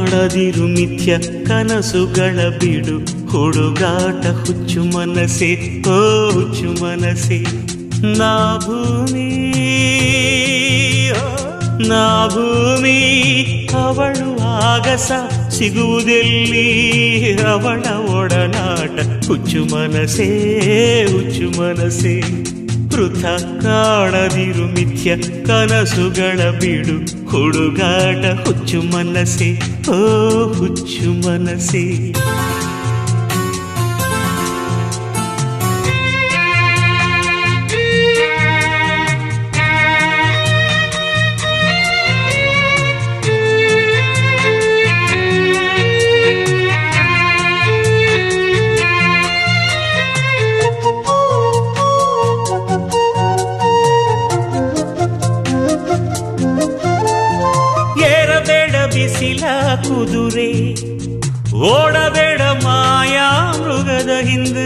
ಕಾಣದಿರು ಮಿಥ್ಯ ಕನಸುಗಳ ಬಿಡು ಹುಡುಗಾಟ ಹುಚ್ಚು ಮನಸ್ಸೆ ಓ ಹುಚ್ಚು ಮನಸ್ಸೆ ನಾ ಭೂಮಿ ನಾ ಭೂಮಿ ಅವಳು ಆಗಸ ಸಿಗುವುದೆಲ್ಲಿ ಅವಳ ಒಡನಾಟ ಹುಚ್ಚು ಮನಸ್ಸೇ ಹುಚ್ಚು ಮನಸ್ಸೇ ವೃಥ ಕಾಣದಿರು ಮಿಥ್ಯ ಕನಸುಗಳ ಬಿಡು ಹುಡುಗಾಟ ಹುಚ್ಚು ಮನಸ್ಸೆ ಓ ಹುಚ್ಚು ಮನಸ್ಸೆ ಏರಬೇಡ ಬಿಸಿಲ ಕುದುರೆ ಓಡಬೇಡ ಮಾಯಾ ಮೃಗದ ಹಿಂದೆ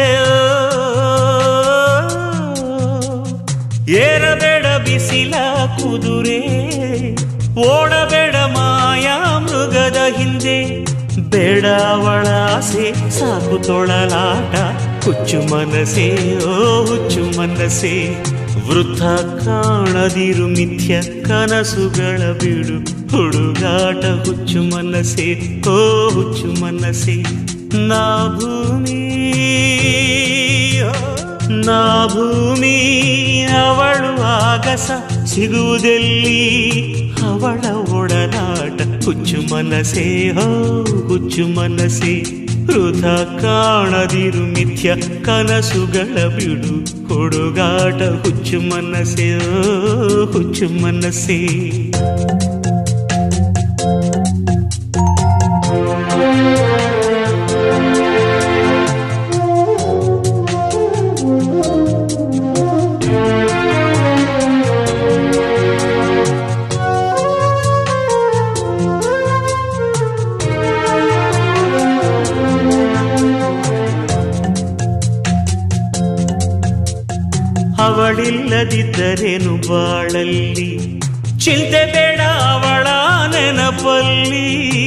ಏರಬೇಡ ಬಿಸಿಲ ಕುದುರೆ ಓಡಬೇಡ ಮಾಯಾ ಮೃಗದ ಹಿಂದೆ ಬೇಡ ಅವಳ ಆಸೆ ಸಾಕು ತೊಳಲಾಟ ಹುಚ್ಚು ಮನಸ್ಸೇ ಓ ಹುಚ್ಚು ಮನಸ್ಸೇ ವೃಥ ಕಾಣದಿರು ಮಿಥ್ಯ ಕನಸುಗಳ ಬಿಡು ಹುಡುಗಾಟ ಹುಚ್ಚು ಮನಸ್ಸೇ ಓ ಹುಚ್ಚು ಮನಸ್ಸೇ ನಾ ಭೂಮಿ ನಾ ಭೂಮಿ ಅವಳು ಆಗಸ ಸಿಗುವುದೆಲ್ಲಿ ಅವಳ ಒಡನಾಟ ಹುಚ್ಚು ಮನಸ್ಸೇ ಹೋ ಹುಚ್ಚು ಮನಸ್ಸೇ ವೃಥ ಕಾಣದಿರು ಮಿಥ್ಯ ಕನಸುಗಳ ಬಿಡು ಹುಡುಗಾಟ ಹುಚ್ಚು ಮನಸ್ಸೇ ಓ ಹುಚ್ಚು ಮನಸ್ಸೇ ಅವಳಿಲ್ಲದಿದ್ದರೇನು ಬಾಳಲ್ಲಿ ಚಿಂತೆ ಬೇಡ ಅವಳ ನೆನಪಲ್ಲಿ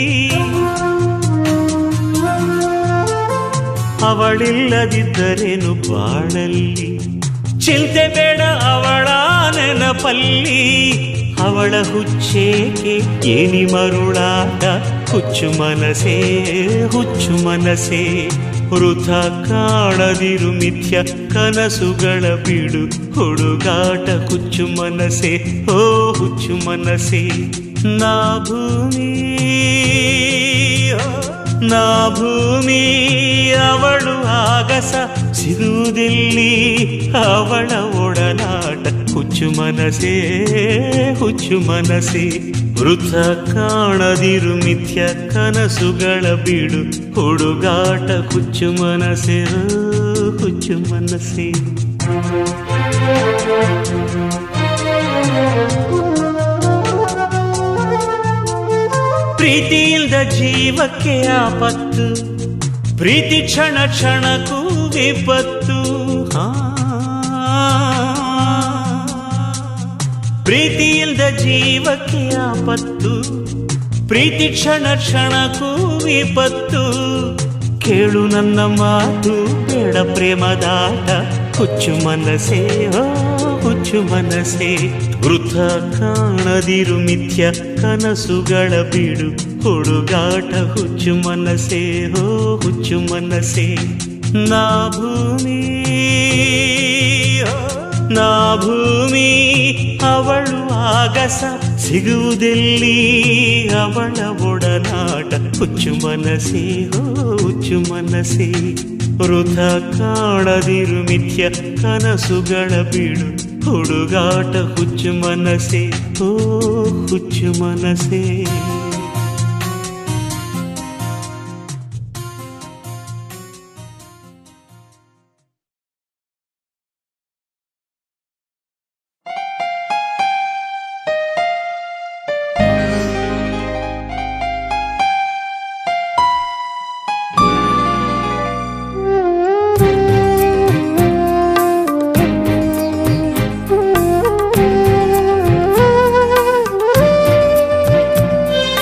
ಅವಳಿಲ್ಲದಿದ್ದರೇನು ಬಾಳಲ್ಲಿ ಚಿಂತೆ ಬೇಡ ಅವಳ ನೆನಪಲ್ಲಿ ಅವಳ ಹುಚ್ಚೇಕೆ ಏನಿ ಮರುಳಾಟ ಹುಚ್ಚು ಮನಸೇ ಹುಚ್ಚು ಮನಸೇ ವೃಥ ಕಾಣದಿರು ಮಿಥ್ಯ ಕನಸುಗಳ ಬಿಡು ಹುಡುಗಾಟ ಹುಚ್ಚು ಮನಸೇ ಓ ಹುಚ್ಚು ಮನಸೇ ನಾ ಭೂಮಿ ನಾ ಭೂಮಿ ಅವಳು ಆಗಸ ಸಿಗುವುದಿಲ್ಲಿ ಅವಳ ಒಡನಾಟ ಹುಚ್ಚು ಮನಸೇ ಹುಚ್ಚು ಮನಸೇ ವೃಥ ಕಾಣದಿರು ಮಿಥ್ಯ ಕನಸುಗಳ ಬಿಡು ಹುಡುಗಾಟ ಹುಚ್ಚು ಮನಸೇ ಓ ಹುಚ್ಚು ಮನಸೇ ಪ್ರೀತಿಯಿಂದ ಜೀವಕ್ಕೆ ಆಪತ್ತು ಪ್ರೀತಿ ಕ್ಷಣ ಕ್ಷಣಕ್ಕೂ ವಿಪತ್ತು ಆ. ಪ್ರೀತಿಯಿಂದ ಜೀವಕ್ಕೆ ಆಪತ್ತು ಪ್ರೀತಿ ಕ್ಷಣ ಕ್ಷಣಕ್ಕೂ ವಿಪತ್ತು ಕೇಳು ನನ್ನ ಮಾತು ಬೇಡ ಪ್ರೇಮದಾಟ ಹುಚ್ಚು ಮನಸೇ ಓ ಹುಚ್ಚು ಮನಸೇ ವೃಥ ಕಾಣದಿರು ಮಿಥ್ಯ ಕನಸುಗಳ ಬಿಡು ಹುಡುಗಾಟ ಹುಚ್ಚು ಮನಸೇ ಹೋ ಹುಚ್ಚು ಮನಸೇ ನಾ ಭೂಮಿ ನಾ ಭೂಮಿ ಅವಳು ಆಗಸ ಸಿಗುವುದೆಲ್ಲಿ ಅವಳ ಒಡನಾಟ ಹುಚ್ಚು ಮನಸೇ ಹೋ ಹುಚ್ಚು ಮನಸೇ ವೃಥ ಕಾಣದಿರು ಮಿಥ್ಯ ಕನಸುಗಳ ಬಿಡು ಹುಡುಗಾಟ ಹುಚ್ಚು ಮನಸೇ ಓ ಹುಚ್ಚು ಮನಸೇ Thank you.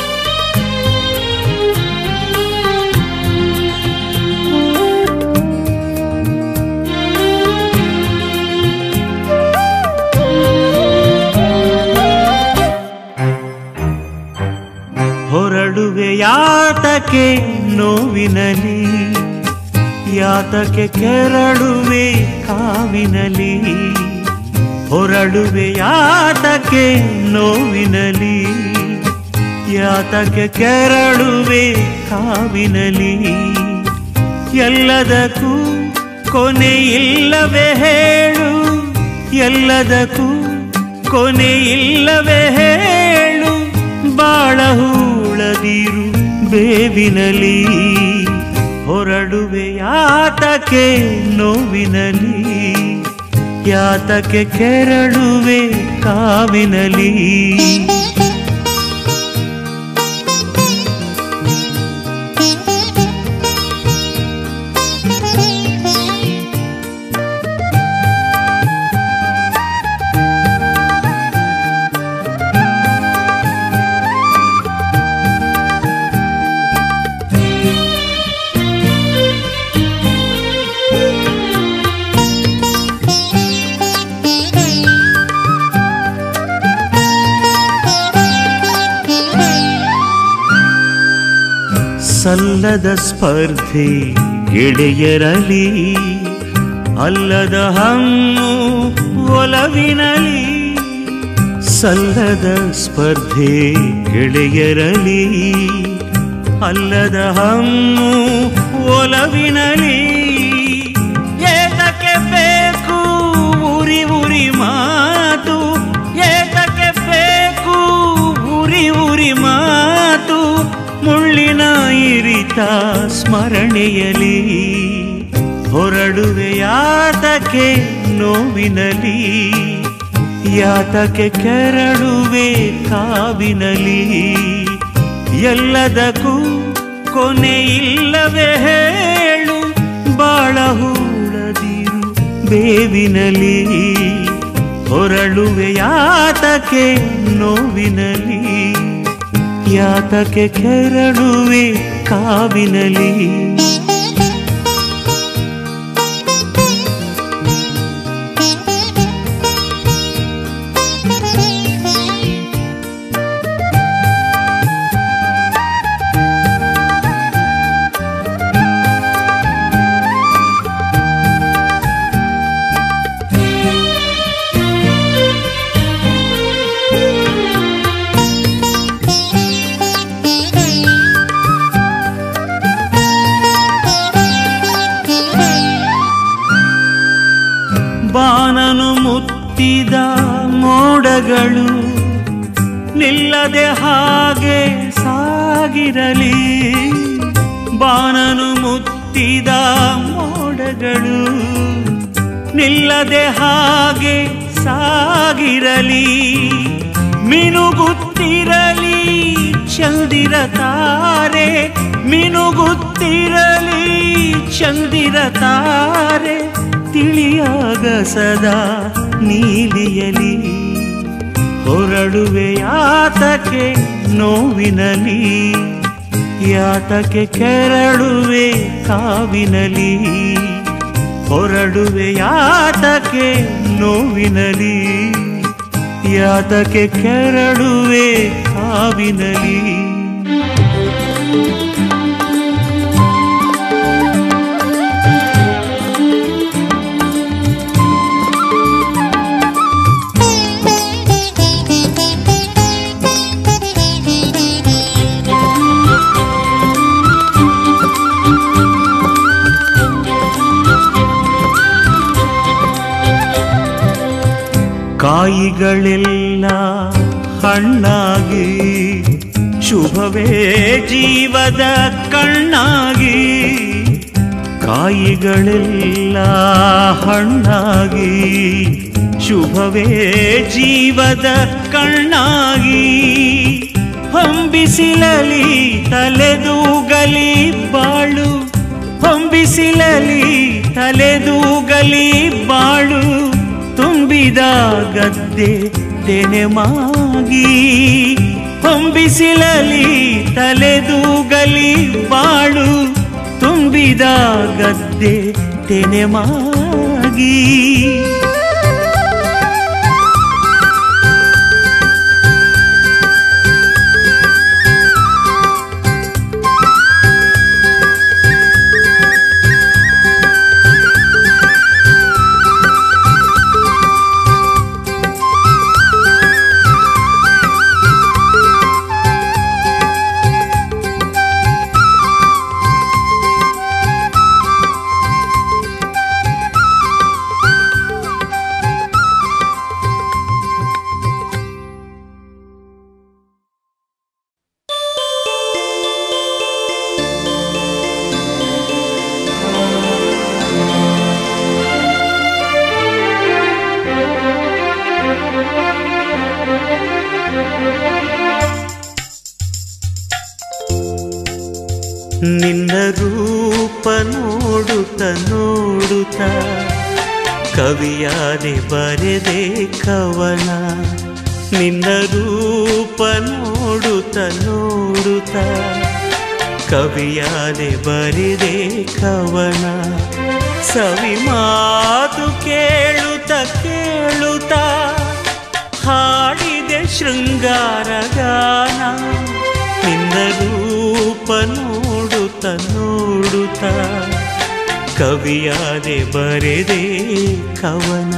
ಯಾತಕ್ಕೆ ನೋವಿನಲಿ ಯಾತಕ್ಕೆ ಕೆರಳುವೆ ಕಾವಿನಲಿ ಹೊರಡುವೆ ಯಾತಕ್ಕೆ ನೋವಿನಲಿ ಯಾತಕ್ಕೆ ಕೆರಳುವೆ ಕಾವಿನಲಿ ಎಲ್ಲದಕ್ಕೂ ಕೊನೆಯಿಲ್ಲವೇ ಹೇಳು ಎಲ್ಲದಕ್ಕೂ ಕೊನೆಯಿಲ್ಲವೇ ಹೇಳು ಬಾಳ ಹೂಳದಿರು ಬೇವಿನಲಿ ಹೊರಡುವೆ ಯಾತಕ್ಕೆ ನೋವಿನಲಿ ಯಾತಕ್ಕೆ ಕೆರಳುವೆ ಕಾವಿನಲಿ ಸಲ್ಲದ ಸ್ಪರ್ಧೆ ಗೆಳೆಯರಲಿ ಅಲ್ಲದ ಹಮ್ಮು ಒಲವಿನಲಿ ಸಲ್ಲದ ಸ್ಪರ್ಧೆ ಗೆಳೆಯರಲಿ ಅಲ್ಲದ ಹಮ್ಮು ಒಲವಿನಲಿ ಏತಕ್ಕೆ ಬೇಕು ಉರಿ ಉರಿ ಮಾತು ಏತಕ್ಕೆ ಬೇಕು ಉರಿ ಉರಿ ಮಾತು ಮುಳ್ಳಿನ ಇರಿತ ಸ್ಮರಣೆಯಲಿ ಹೊರಡುವೆ ಯಾತಕ್ಕೆ ನೋವಿನಲಿ ಯಾತಕ್ಕೆ ಕೆರಳುವೆ ಕಾವಿನಲಿ ಎಲ್ಲದಕ್ಕೂ ಕೊನೆಯಿಲ್ಲವೇ ಹೇಳು ಬಾಳ ಹೂಳದಿರು ಬೇವಿನಲಿ ಹೊರಳುವೆ ಯಾತಕ್ಕೆ ನೋವಿನಲಿ ಯಾತಕ್ಕೆ ಕೆರಳುವೆ ಕಾವಿನಲಿ ಬಾನನು ಮುತ್ತಿದ ಮೋಡಗಳು ನಿಲ್ಲದೆ ಹಾಗೆ ಸಾಗಿರಲಿ ಬಾನನು ಮುತ್ತಿದ ಮೋಡಗಳು ನಿಲ್ಲದೆ ಹಾಗೆ ಸಾಗಿರಲಿ ಮಿನುಗುತ್ತಿರಲಿ ಚಂದಿರ ತಾರೆ ಮಿನುಗುತ್ತಿರಲಿ ಚಂದಿರ ತಾರೆ ತಿಳಿಯಾಗ ಸದಾ ನೀಲಿಯಲಿ ಹೊರಡುವೆ ಯಾತಕ್ಕೆ ನೋವಿನಲಿ ಯಾತಕ್ಕೆ ಕೆರಳುವೆ ಕಾವಿನಲಿ ಹೊರಡುವೆ ಯಾತಕ್ಕೆ ನೋವಿನಲಿ ಯಾತಕ್ಕೆ ಕೆರಳುವೆ ಕಾವಿನಲಿ ಕಾಯಿಗಳೆಲ್ಲ ಹಣ್ಣಾಗಿ ಶುಭವೇ ಜೀವದ ಕಣ್ಣಾಗಿ ಕಾಯಿಗಳೆಲ್ಲ ಹಣ್ಣಾಗಿ ಶುಭವೇ ಜೀವದ ಕಣ್ಣಾಗಿ ಹೊಂಬಿಸಿಲಲಿ ತಲೆದೂಗಲಿ ಬಾಳು ಹೊಂಬಿಸಿಲಲಿ ತಲೆದೂಗಲಿ ಬಾಳು ತುಂಬಿದ ಗದ್ದೆ ತೆನೆಮಾಗಿ ಹೊಂಬಿಸಿಲಲಿ ತಲೆದೂಗಲಿ ಬಾಳು ತುಂಬಿದ ಗದ್ದೆ ತೆನೆಮಾಗಿ ನಿನ್ನ ರೂಪ ನೋಡುತ್ತ ನೋಡುತ್ತ ಕವಿಯಾದೆ ಬರೆದೆ ಕವನ ನಿನ್ನ ರೂಪ ನೋಡುತ್ತ ನೋಡುತ್ತ ಕವಿಯಾದೆ ಬರೆದೆ ಕವನ ಸವಿ ಮಾತು ಕೇಳುತ್ತ ಕೇಳುತ್ತ ಹಾಡಿದೆ ಶೃಂಗಾರ ಗಾನ ನಿನ್ನ ರೂಪ ನೋಡುತ್ತ ನೋಡುತ್ತ ಕವಿಯಾದೆ ಬರೆದೆ ಕವನ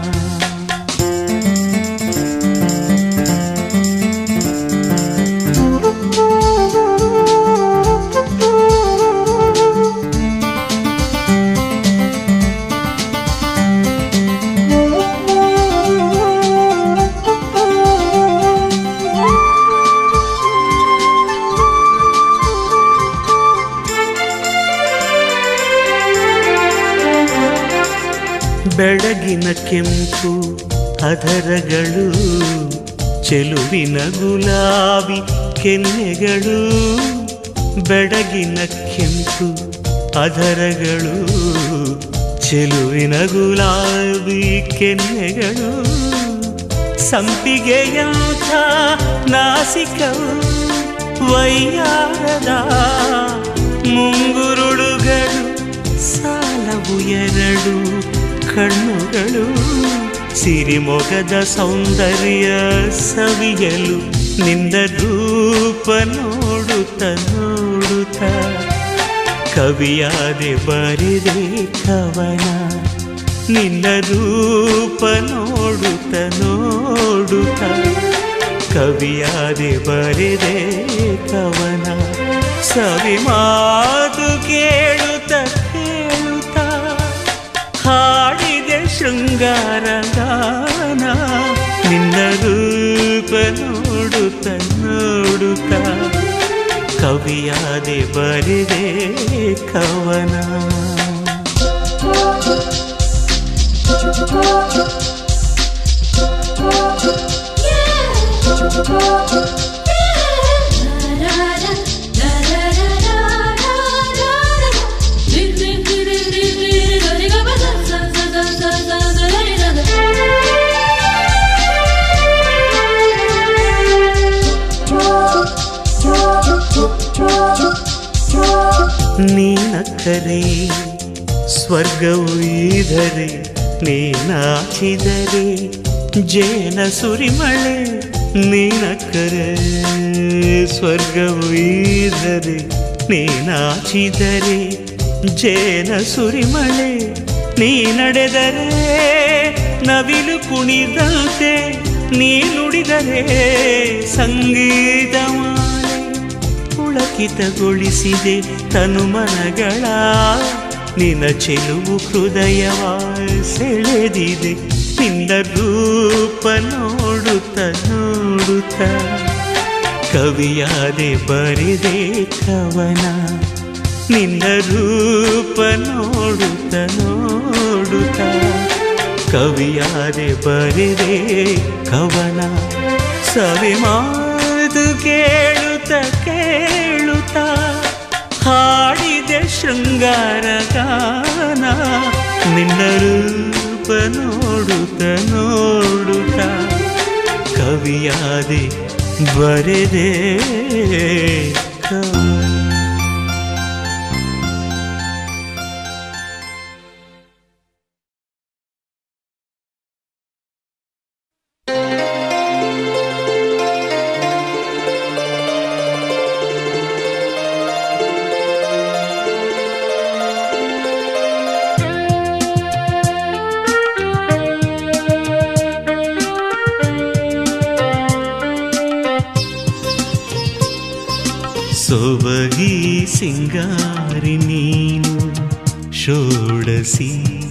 ಬೆಳಗಿನ ಕೆಂಪು ಅದರಗಳು ಚೆಲುವಿನ ಗುಲಾಬಿ ಕೆನ್ನೆಗಳು ಬೆಳಗಿನ ಕೆಂಪು ಅದರಗಳು ಚೆಲುವಿನ ಗುಲಾಬಿ ಕೆನ್ನೆಗಳು ಸಂಪಿಗೆಯಂಥ ನಾಸಿಕವು ವೈಯಾರದ ಮುಂಗುರುಳುಗಳು ಸಾಲವು ಎರಡು ಕಣ್ಣುಗಳು ಸಿರಿಮೊಗದ ಸೌಂದರ್ಯ ಸವಿಯಲು ನಿಂದ ರೂಪ ನೋಡುತ್ತ ನೋಡುತ್ತ ಕವಿಯಾದೆ ಬರೆದೆ ಕವನ ನಿನ್ನ ರೂಪ ನೋಡುತ್ತ ನೋಡುತ್ತ ಕವಿಯಾದೆ ಬರೆದೆ ಕವನ ಸವಿ ಮಾತು ಕೇಳುತ್ತ ಕೇಳುತ್ತ ಹಾಡಿದೆ ಶೃಂಗಾರ ಗಾನ ನಿನ್ನ ರೂಪ ನೋಡುತ್ತ ನೋಡುತ್ತ ಕವಿಯಾದೆ ಬರೆದೆ ಕವನ ನೀನಕ್ಕರೆ ಸ್ವರ್ಗವು ಇದರೆ ನೀನಾಚಿದರೆ ಜೇನ ಸುರಿಮಳೆ ನೀನಕ್ಕರೆ ಸ್ವರ್ಗವು ಇದರೆ ನೀನಾಚಿದರೆ ಜೇನ ಸುರಿಮಳೆ ನೀ ನಡೆದರೆ ನವಿಲು ಕುಣಿದಂತೆ ನೀ ನುಡಿದರೆ ಸಂಗೀತ ಮಾಲೆ ಪುಳಕಿತಗೊಳಿಸಿದೆ ತನುಮನಗಳ ನಿನ್ನ ಚೆಲುವು ಹೃದಯವ ಸೆಳೆದಿದೆ ನಿನ್ನ ರೂಪ ನೋಡುತ್ತ ನೋಡುತ್ತ ಕವಿಯಾದೆ ಬರೆದೆ ಕವನ ನಿನ್ನ ರೂಪ ನೋಡುತ್ತ ನೋಡುತ್ತ ಕವಿಯಾದೆ ಬರೆದೆ ಕವನ ಸವಿ ಮಾತು ಕೇಳುತ್ತ ಕೇಳುತ್ತ ಹಾಡಿದೆ ಶೃಂಗಾರ ಗಾನ ನಿನ್ನ ರೂಪ ನೋಡುತ್ತ ನೋಡುತ್ತ ಕವಿಯಾದೆ ಬರೆದೆ ಕವನ ಸೊಬಗಿ ಸಿಂಗಾರಿ ನೀನು ಷೋಡಸಿ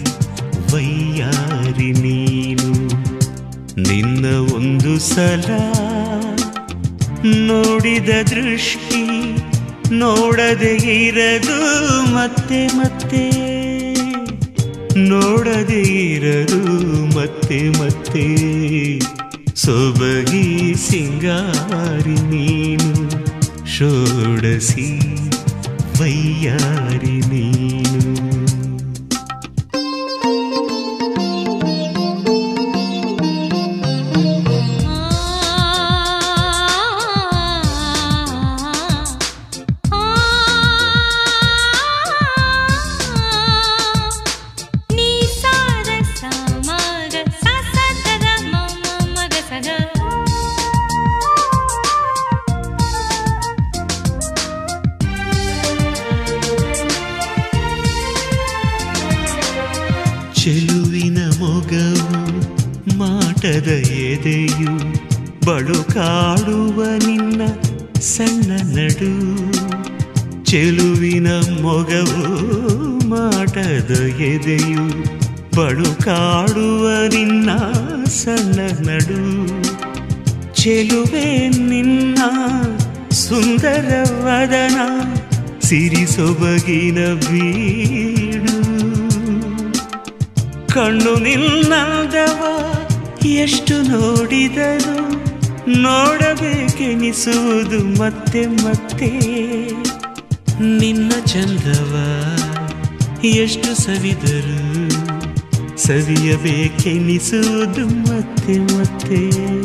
ವೈಯಾರಿ ನೀನು ನಿನ್ನ ಒಂದು ಸಲ ನೋಡಿದ ದೃಷ್ಟಿ ನೋಡದೆ ಇರದು ಮತ್ತೆ ಮತ್ತೆ ನೋಡದೆ ಇರದು ಮತ್ತೆ ಮತ್ತೆ ಸೊಬಗಿ ಸಿಂಗಾರಿ ನೀನು ಷೋಡಸಿ ವೈಯಾರಿ ನೀನು ನೀ ಸಾರ ಸಮಗ ಸಸದರ ಮಮ ಮಗ ಸಗ ಚೆಲುವಿನ ಮೊಗವು ಮಾಟದ ಎದೆಯು ಬಳುಕಾಡುವ ನಿನ್ನ ಸಣ್ಣ ನಡು ಚೆಲುವಿನ ಮೊಗವು ಮಾಟದ ಎದೆಯು ಬಳುಕಾಡುವ ನಿನ್ನ ಸಣ್ಣ ನಡು ಚೆಲುವೆ ನಿನ್ನ ಸುಂದರ ವದನ ಸಿರಿ ಸೊಬಗಿನ ಬೀಡು ಕಣ್ಣು ನಿನ್ನದವ ಎಷ್ಟು ನೋಡಿದರು ನೋಡಬೇಕೆನಿಸುವುದು ಮತ್ತೆ ಮತ್ತೆ ನಿನ್ನ ಚಂದವ ಎಷ್ಟು ಸವಿದರು ಸವಿಯಬೇಕೆನಿಸುವುದು ಮತ್ತೆ ಮತ್ತೆ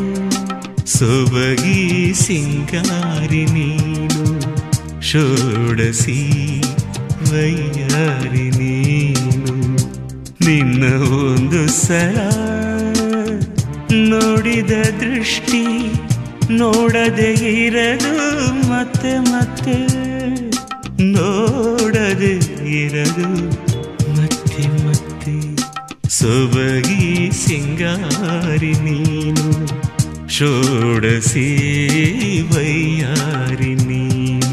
ಸೊಬಗಿ ಸಿಂಗಾರಿ ನೀನು ಷೋಡಸಿ ವೈಯಾರಿ ನೀನು ನಿನ್ನ ಒಂದು ಸಲ ನೋಡಿದ ದೃಷ್ಟಿ ನೋಡದೆ ಇರದು ಮತ್ತೆ ಮತ್ತೆ ನೋಡದೆ ಇರದು ಮತ್ತೆ ಮತ್ತೆ ಸೊಬಗಿ ಸಿಂಗಾರಿ ನೀನು ಷೋಡಸಿ ವೈಯಾರಿ ನೀನು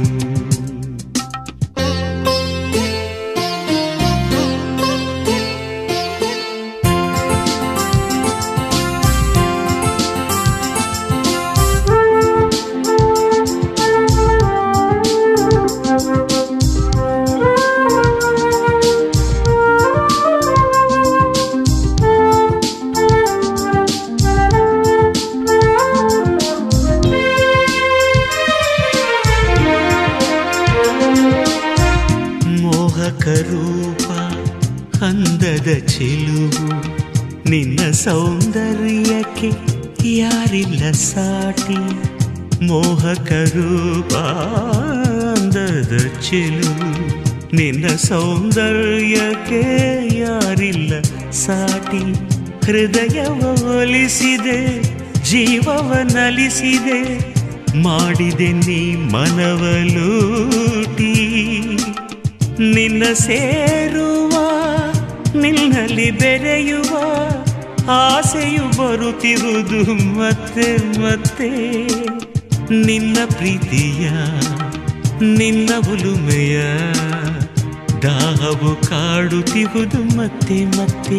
ಮೋಹಕ ರೂಪ ಅಂದದ ಚೆಲುವು ನಿನ್ನ ಸೌಂದರ್ಯಕ್ಕೆ ಯಾರಿಲ್ಲ ಸಾಟಿ ಮೋಹಕ ರೂಪ ಅಂದದ ಚೆಲುವು ನಿನ್ನ ಸೌಂದರ್ಯಕ್ಕೆ ಯಾರಿಲ್ಲ ಸಾಟಿ ಹೃದಯವ ಒಲಿಸಿದೆ ಜೀವವ ನಲಿಸಿದೆ ಮಾಡಿದೆ ನೀ ಮನವಲೂಟಿ ನಿನ್ನ ಸೇರುವ ನಿನ್ನಲ್ಲಿ ಬೆರೆಯುವ ಆಸೆಯು ಬರುತ್ತಿರುವುದು ಮತ್ತೆ ಮತ್ತೆ ನಿನ್ನ ಪ್ರೀತಿಯ ನಿನ್ನ ಉಲುಮೆಯ ದಾಹವು ಕಾಡುತ್ತಿರುವುದು ಮತ್ತೆ ಮತ್ತೆ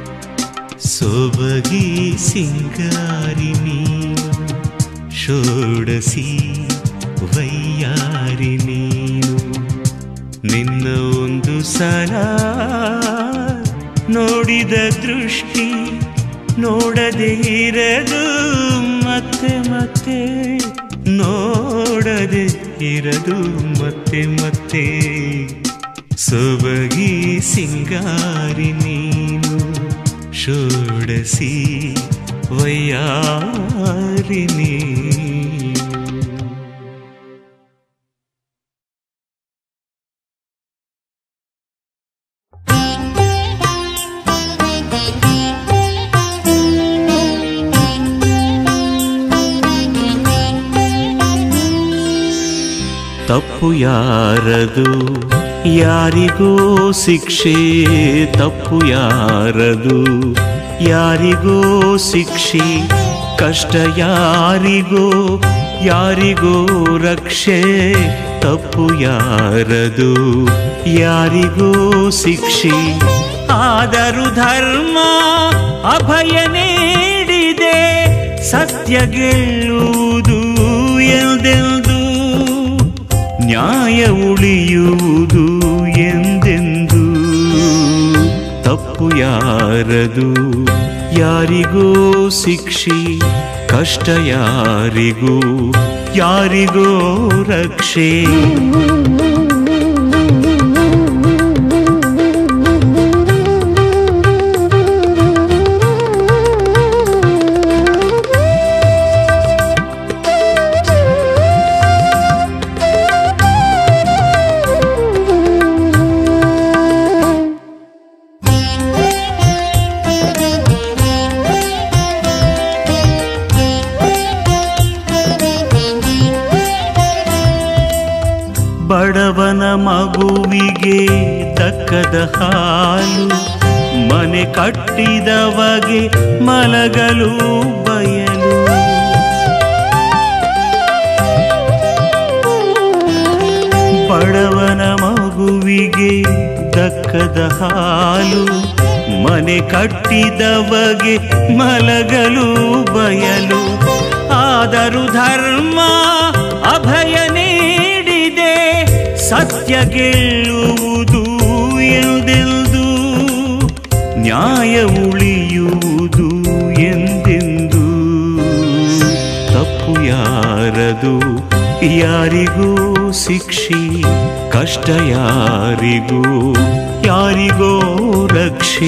ಸೊಬಗಿ ಸಿಂಗಾರಿ ನೀನು ಷೋಡಸಿ ವೈಯಾರಿ ನೀನು ನಿನ್ನ ಒಂದು ಸಲ ನೋಡಿದ ದೃಷ್ಟಿ ನೋಡದೆ ಇರದು ಮತ್ತೆ ಮತ್ತೆ ನೋಡದೆ ಇರದು ಮತ್ತೆ ಮತ್ತೆ ಸೊಬಗಿ ಸಿಂಗಾರಿ ನೀನು ಷೋಡಸಿ ವೈಯಾರಿ ನೀನು ತಪ್ಪು ಯಾರದು ಯಾರಿಗೋ ಶಿಕ್ಷೆ ತಪ್ಪು ಯಾರದು ಯಾರಿಗೋ ಶಿಕ್ಷೆ ಕಷ್ಟ ಯಾರಿಗೋ ಯಾರಿಗೋ ರಕ್ಷೆ ತಪ್ಪು ಯಾರದು ಯಾರಿಗೋ ಶಿಕ್ಷೆ ಆದರೂ ಧರ್ಮ ಅಭಯ ನೀಡಿದೆ ಸತ್ಯ ಗೆಲ್ಲುವುದು ಎಂದೆಂದು ನ್ಯಾಯ ಉಳಿಯುವುದು ಎಂದೆಂದು ತಪ್ಪು ಯಾರದು ಯಾರಿಗೋ ಶಿಕ್ಷೆ ಕಷ್ಟ ಯಾರಿಗೂ ಯಾರಿಗೋ ರಕ್ಷೆ ಮಗುವಿಗೆ ದಕ್ಕದ ಹಾಲು ಮನೆ ಕಟ್ಟಿದವಗೆ ಮಲಗಲು ಬಯಲು ಬಡವನ ಮಗುವಿಗೆ ದಕ್ಕದ ಹಾಲು ಮನೆ ಕಟ್ಟಿದವಗೆ ಮಲಗಲು ಬಯಲು ಆದರೂ ಧರ್ಮ ಅಭಯ ನೀಡಿದೆ ಸತ್ಯ ಗೆಲ್ಲುವುದು ಎಂದೆಂದು ನ್ಯಾಯ ಉಳಿಯುವುದು ಎಂದೆಂದು ತಪ್ಪು ಯಾರದು ಯಾರಿಗೂ ಶಿಕ್ಷೆ ಕಷ್ಟ ಯಾರಿಗೂ ಯಾರಿಗೋ ರಕ್ಷೆ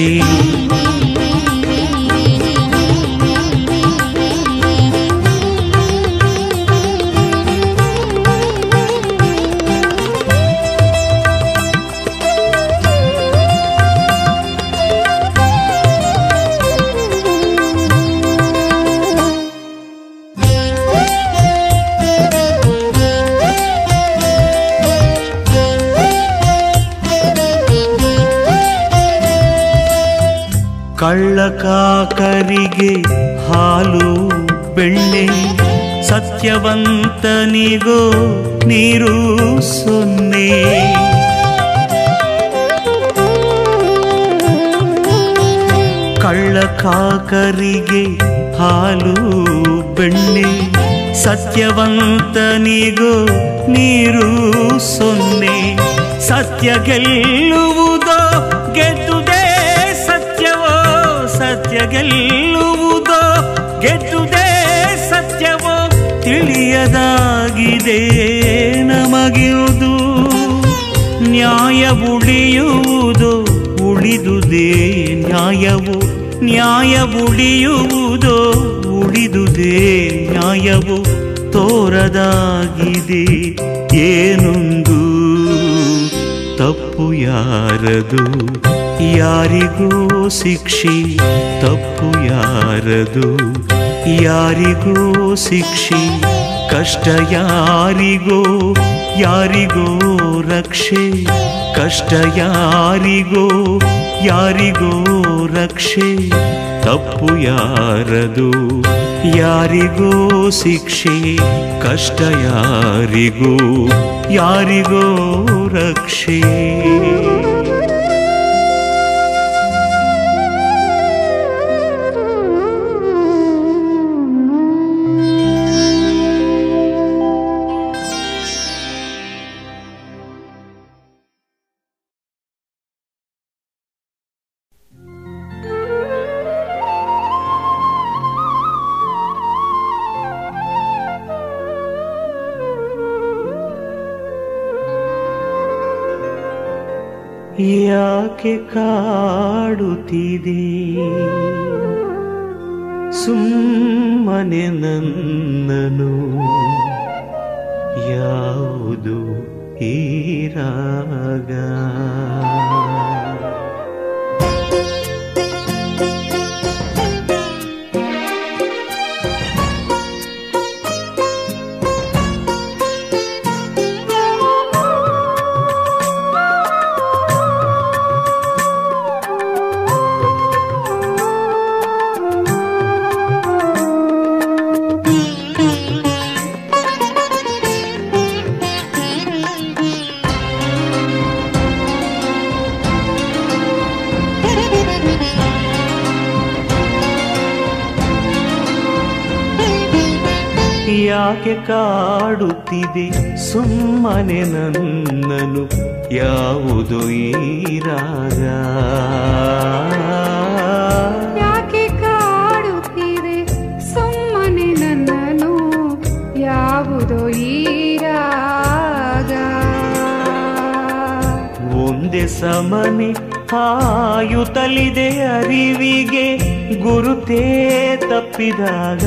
ಕಳ್ಳಕಾಕರಿಗೆ ಹಾಲು ಬೆಣ್ಣೆ ಸತ್ಯವಂತನಿಗೋ ನೀರು ಸೊನ್ನೆ ಕಳ್ಳಕಾಕರಿಗೆ ಹಾಲು ಬೆಣ್ಣೆ ಸತ್ಯವಂತನಿಗೋ ನೀರು ಸೊನ್ನೆ ಸತ್ಯ ಗೆಲ್ಲುವುದೋ ಗೆದ್ದುದೇ ಸತ್ಯವೋ ಸತ್ಯ ಗೆಲ್ಲುವುದೋ ಗೆದ್ದುದೇ ಸತ್ಯವೋ ತಿಳಿಯದಾಗಿದೆ ನಮಗಿರುವುದು ನ್ಯಾಯ ಉಳಿಯುವುದು ಉಳಿದುದೇ ನ್ಯಾಯವು ನ್ಯಾಯ ಉಳಿಯುವುದೋ ಉಳಿದುದೇ ನ್ಯಾಯವು ತೋರದಾಗಿದೆ ಏನೊಂದು ತಪ್ಪು ಯಾರದು ಯಾರಿಗೂ ಶಿಕ್ಷೆ ತಪ್ಪು ಯಾರದು ಯಾರಿಗೂ ಶಿಕ್ಷೆ ಕಷ್ಟ ಯಾರಿಗೋ ಯಾರಿಗೋ ರಕ್ಷೆ ಕಷ್ಟ ಯಾರಿಗೋ ಯಾರಿಗೋ ರಕ್ಷೆ ತಪ್ಪು ಯಾರದು ಯಾರಿಗೋ ಶಿಕ್ಷೆ ಕಷ್ಟ ಯಾರಿಗೋ ಯಾರಿಗೋ ರಕ್ಷೆ ಯಾಕೆ ಕಾಡುತ್ತಿದೆ ಸುಮ್ಮನೆ ನನ್ನನು ಯಾವುದು ಈ ರಾಗ ಯಾಕೆ ಕಾಡುತ್ತಿದೆ ಸುಮ್ಮನೆ ನನ್ನನು ಯಾವುದು ಈ ರಾಗ ಯಾಕೆ ಕಾಡುತ್ತಿದೆ ಸುಮ್ಮನೆ ನನ್ನನು ಯಾವುದೋ ಈ ರಾಗ ಒಂದೇ ಸಮನೆ ಹಾಯುತ್ತಲಿದೆ ಅರಿವಿಗೆ ಗುರುತೇ ತಪ್ಪಿದಾಗ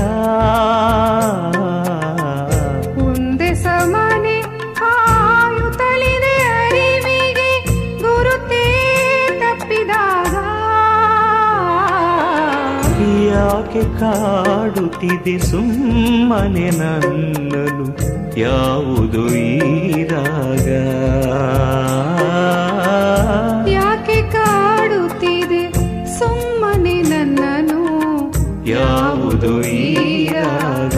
ಒಂದೇ ಸಮನೆ ಹಾಯುತ್ತಲಿದೆ ಅರಿವಿಗೆ ಗುರುತೇ ತಪ್ಪಿದಾಗ ಯಾಕೆ ಕಾಡುತ್ತಿದೆ ಸುಮ್ಮನೆ ನನ್ನನು ಯಾವುದು ಈ ರಾಗ ಯಾಕೆ ಕಾಡುತ್ತಿದೆ ಸುಮ್ಮನೆ ನನ್ನನು ಯಾವುದು ಈ ರಾಗ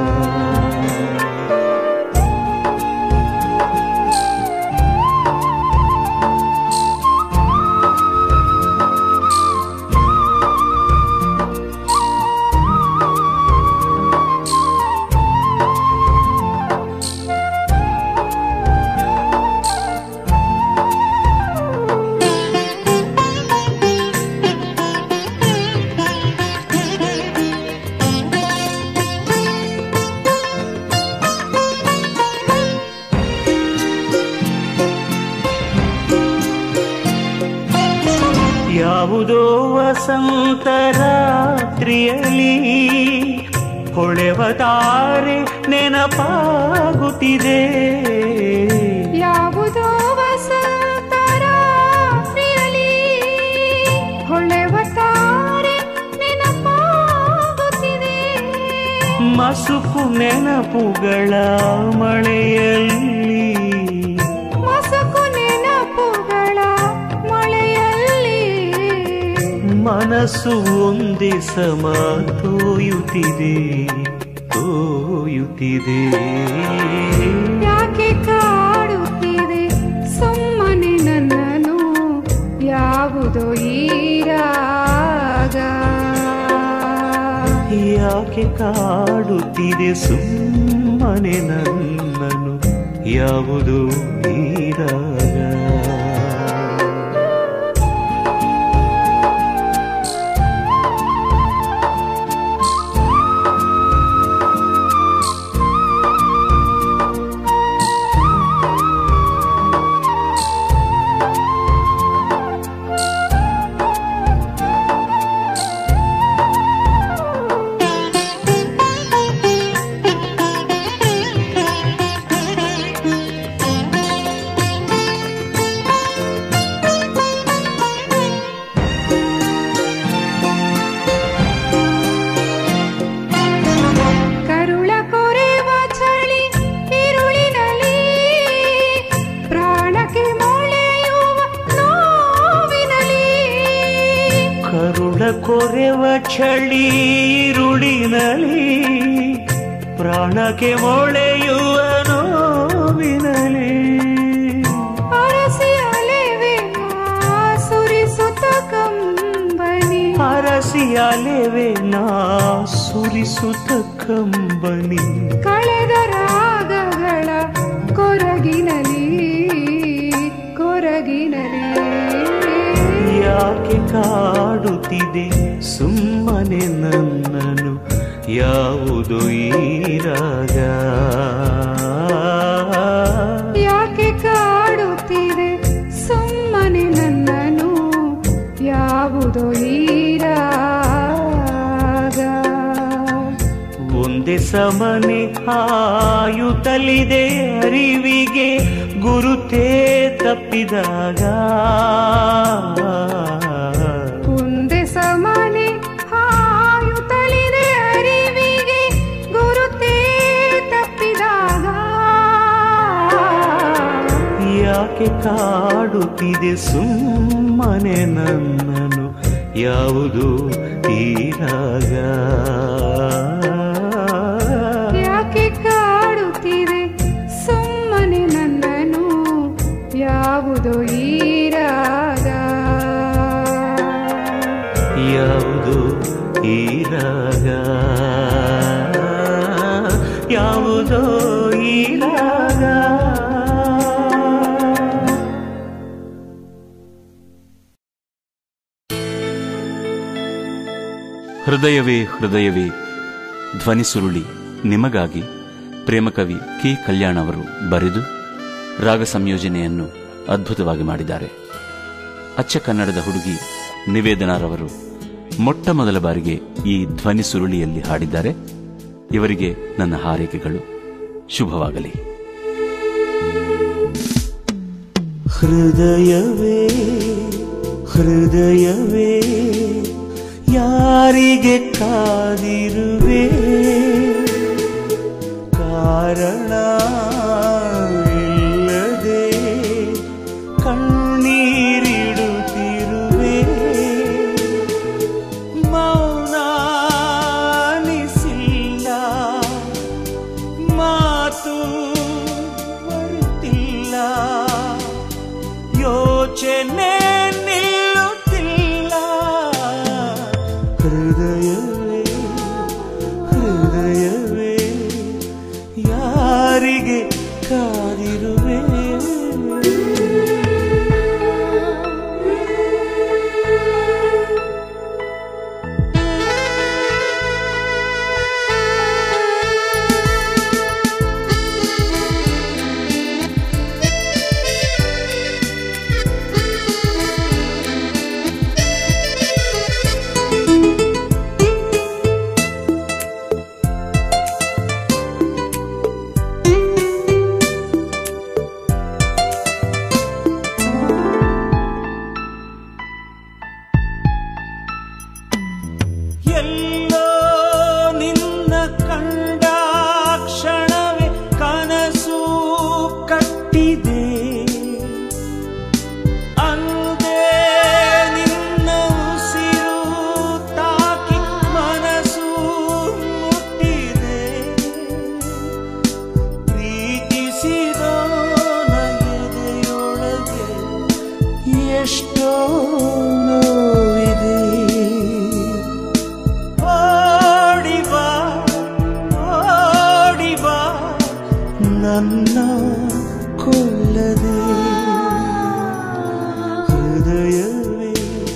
ಯಾವುದೋ ವಸಂತ ರಾತ್ರಿಯಲಿ ಹೊಳೆವ ತಾರೆ ನೆನಪಾಗುತ್ತಿದೆ ಯಾವುದೋ ವಸಂತ ರಾತ್ರಿಯಲ್ಲಿ ಹೊಳೆವ ತಾರೆ ನೆನಪಾಗುತ್ತಿದೆ ಮಸುಕು ನೆನಪುಗಳ ಮಳೆಯಲ್ಲಿ ಮಸಕು ನೆನಪುಗಳ ಮಳೆಯಲ್ಲಿ ಮನಸ್ಸು ಒಂದೇ ಸಮ ತೋಯುತ್ತಿದೆ ತೋಯುತ್ತಿದೆ ಯಾಕೆ ಕಾಡುತ್ತಿದೆ ಸುಮ್ಮನೆ ನನ್ನನು ಯಾವುದೋ ಈ ರಾಗ ಯಾಕೆ ಕಾಡುತ್ತಿದೆ ಸುಮ್ಮನೆ ನನ್ನನು ಯಾವುದು ಈ ರಾಗ ಕರುಳ ಕೊರೆವ ಚಳಿ ಇರುಳಿನಲ್ಲಿ ಪ್ರಾಣಕ್ಕೆ ಮೊಳೆಯುವ ನೋವಿನಲ್ಲಿ ಕರುಳ ಕೊರೆವ ಚಳಿ ಇರುಳಿನಲಿ ಪ್ರಾಣಕ್ಕೆ ಮೊಳೆಯುವ ನೋವಿನಲಿ ಅರಸಿ ಅಲೆವೆ ನಾ ಸುರಿಸುತ್ತ ಕಂಬನಿ ಹರಸಿ ಅಲೆವೆ ನಾ ಸುರಿಸುತ್ತ ಕಂಬನಿ ಕಳೆದ ರಾಗಗಳ ಕೊರಗಿನಲಿ ಕೊರಗಿನಲಿ ಯಾಕೆ ಕಾಡುತ್ತಿದೆ ಸುಮ್ಮನೆ ನನ್ನನು ಯಾವುದು ಈ ರಾಗ ಯಾಕೆ ಕಾಡುತ್ತಿದೆ ಸುಮ್ಮನೆ ನನ್ನನು ಯಾವುದೋ ಈ ರಾಗ ಒಂದೇ ಸಮನೆ ಆಯುತ್ತಲಿದೆ ಅರಿವಿಗೆ ಗುರುತೇ ತಪ್ಪಿದಾಗ ಒಂದೇ ಸಮಾನೆ ಹಾಯುತ್ತಲಿದೆ ಅರಿವಿಗೆ ಗುರುತೇ ತಪ್ಪಿದಾಗ ಯಾಕೆ ಕಾಡುತ್ತಿದೆ ಸುಮ್ಮನೆ ನನ್ನನು ಯಾವುದು ಈ ರಾಗ ಯಾಕೆ ಕಾಡುತ್ತಿದೆ ಸುಮ್ಮನೆ ನನ್ನನು ಯಾವುದೋ ಈ ರಾಗ ಯಾವುದು ಈ ರಾಗ ಯಾವುದೋ ಈ ರಾಗ ಹೃದಯವೇ ಹೃದಯವೇ ಧ್ವನಿ ಸುರುಳಿ ನಿಮಗಾಗಿ ಪ್ರೇಮಕವಿ ಕೆ ಕಲ್ಯಾಣ್ ಅವರು ಬರೆದು ರಾಗ ಸಂಯೋಜನೆಯನ್ನು ಅದ್ಭುತವಾಗಿ ಮಾಡಿದ್ದಾರೆ ಅಚ್ಚ ಕನ್ನಡದ ಹುಡುಗಿ ನಿವೇದನಾರವರು ಮೊಟ್ಟ ಮೊದಲ ಬಾರಿಗೆ ಈ ಧ್ವನಿ ಸುರುಳಿಯಲ್ಲಿ ಹಾಡಿದ್ದಾರೆ ಇವರಿಗೆ ನನ್ನ ಹಾರೈಕೆಗಳು ಶುಭವಾಗಲಿ ಹೃದಯವೇ ಹೃದಯವೇ ಯಾರಿಗೆ ಕಾದಿರುವೆ ಕಾರಣ ಇಲ್ಲದೆ ಕಣ್ಣೀರಿ ಯೋಚನೆ ನಿಲ್ಲುತ್ತಿಲ್ಲ ಹೃದಯವೇ ಹೃದಯವೇ ಯಾರಿಗೆ ಕಾದಿರುವೆ ಎಲ್ಲೋ ನಿನ್ನ ಕಂಡ ಕ್ಷಣವೇ ಕನಸು ಕಟ್ಟಿದೆ ಅಂದೇ ನಿನ್ನ ಉಸಿರು ತಾಕಿ ಮನಸ್ಸು ಮುಟ್ಟಿದೆ ಪ್ರೀತಿಸಿದೋನ ಎದೆಯೊಳಗೆ ಎಷ್ಟೋ ನೋವಿದೆ ಓಡಿಬಾ ಓಡಿಬಾ ನನ್ನ ಕೊಲ್ಲದೆ ಹೃದಯವೇ